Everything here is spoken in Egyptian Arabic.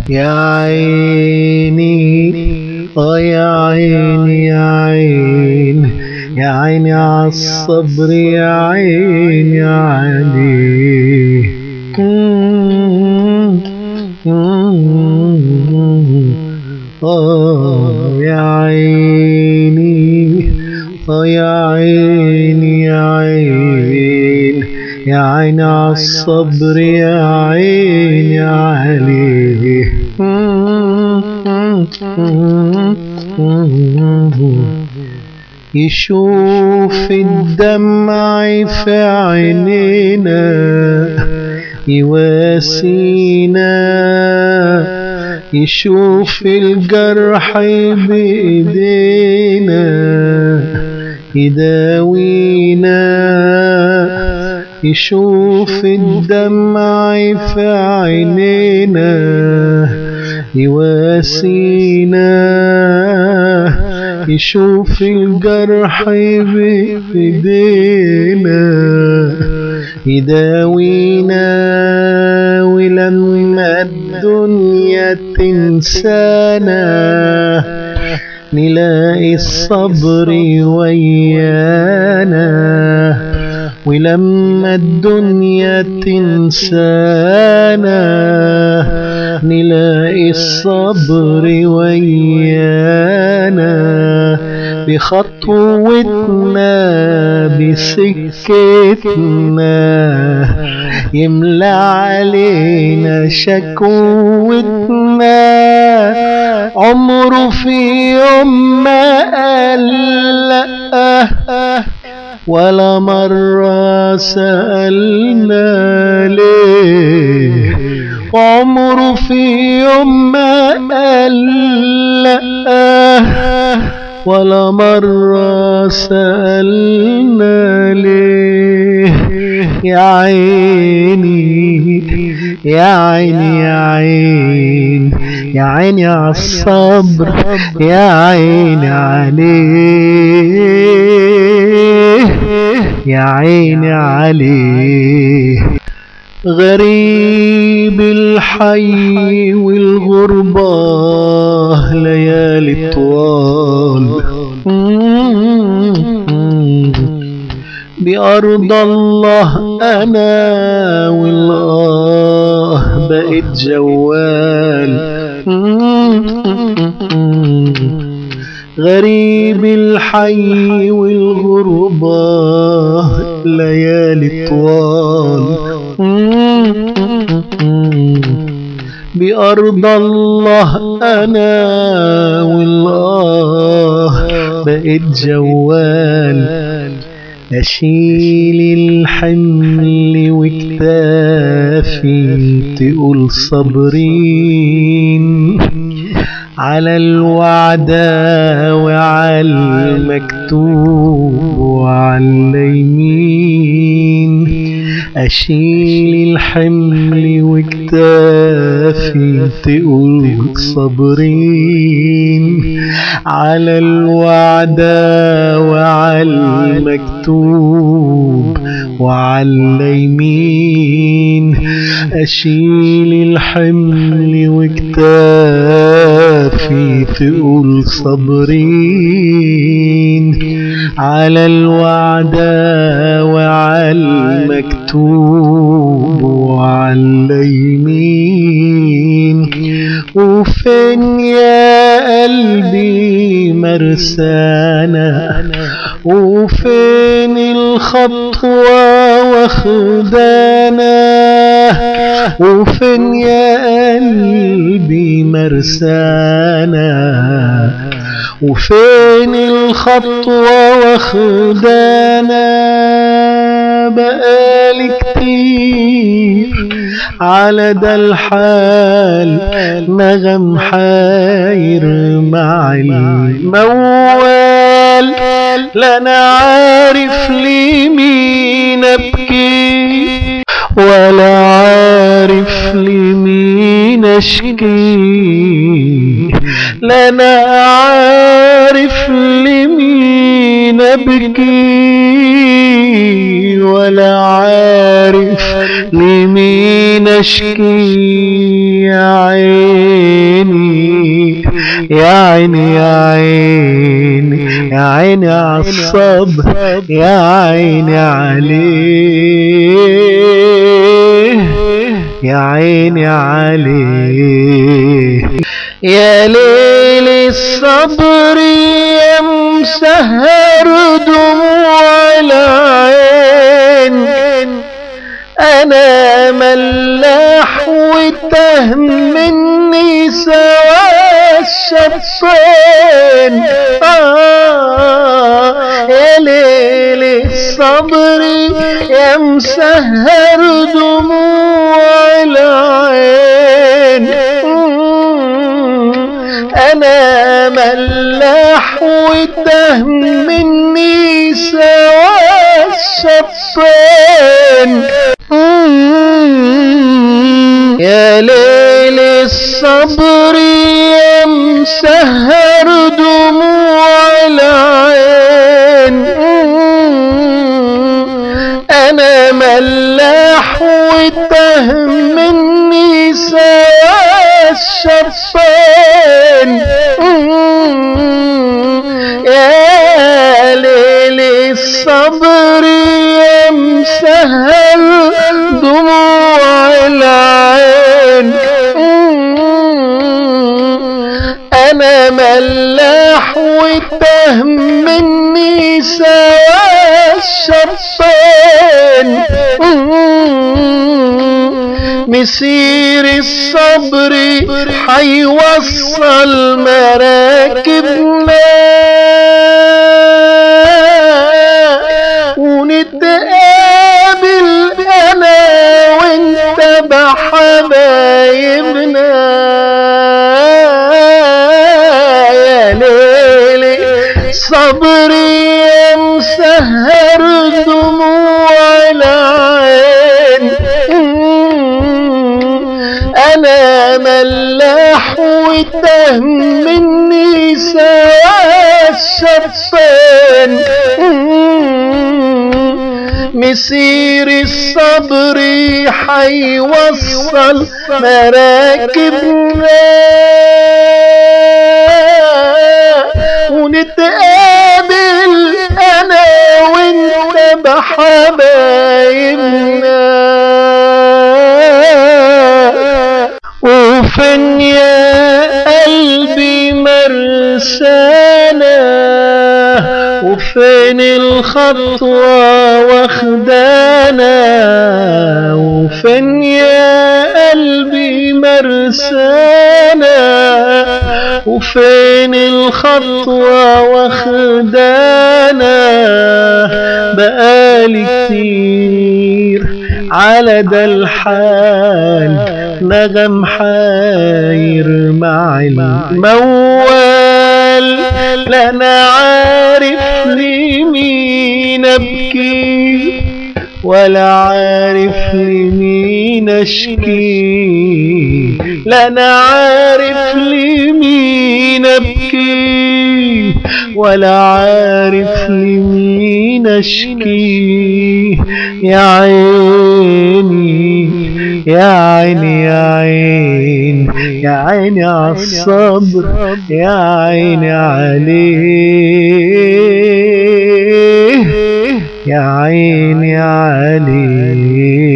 يا عيني اه يا عيني يا عين يا عيني عالصبر يا عيني عليه آه يا عيني آه يا عيني يا عين يا عين عالصبر يا عيني عليه يشوف الدمع في عينينا يواسينا يشوف الجرح بإيدينا يداوينا يشوف الدمع في عينينا يواسينا يشوف الجرح بإيدينا يداوينا ولما الدنيا تنسانا نلاقي الصبر ويانا ولما الدنيا تنسانا نلاقي الصبر ويانا بخطوتنا بسكتنا يملى علينا شكوتنا عمره في يوم ما قال لأ ولا مرة سألنا ليه وعمره في يوم ما قال لأ ولا مرة سألنا ليه يا عيني يا عيني يا عين يا عيني على الصبر يا عيني عليه يا عيني عليه غريب الحي والغربة ليالي طوال بأرض الله أنا والله بقيت جوال غريب الحي والغربة ليالي طوال بأرض الله أنا والله بقيت جوال أشيل الحمل وكتافي تقول صبرين على الوعدة وعلى المكتوب وعلى اليمين أشيل الحمل وكتافي تقول صبرين على الوعدة وعلى المكتوب وعلى اليمين أشيل الحمل وكتافي تقول صبرين على الوعدة وعلى المكتوب وعلى اليمين وفين يا قلبي مرسانا وفين الخطوة واخدانا وفين يا قلبي مرسانا وفين الخطوة واخدانا بقالي كتير على ده الحال نغم حاير مع الموال لا انا عارف لمين ابكي ولا عارف لمين اشكي لا انا عارف لمين ابكي ولا عارف لمين اشكي يا عين عيني يا عيني يا عيني يا عيني عالصبر يا عيني عليه يا عيني عليه يا ليل الصبر يا مسهر دموع العين انا ملاح وتهم مني سوا الشطين آه يا ليل الصبر يا مسهر دموع العين انا ملاح وتهم مني سوا الشطين يا ليل الصبر يا مسهر دموع العين انا ملاح وتهم مني سوا الشطين يا ليل الصبر يا مسهل دموع العين انا ملاح وتهم مني سوا الشرطين مسير الصبر حيوصل مراكبنا ونتقابل انا وانت بحبايبنا يا ليلي صبري يا مسهر دموع العين انا ملاح وتهم مني سوا الشرطين مسير الصبر حيوصل مراكبنا ونتقابل انا وانت بحبايبنا وفين يا قلبي مرسانا وفين الخطوة واخدانا وفين يا قلبي مرسانا وفين الخطوة واخدانا بقالي كتير على ده الحال نغم حاير مع الموال لا انا عارف لمين ابكي ولا عارف لمين اشكي لا انا عارف لمين ابكي ولا عارف لمين اشكي يا عيني يا عيني يا عين يا عيني عالصبر يا عيني عليه يا عيني عليه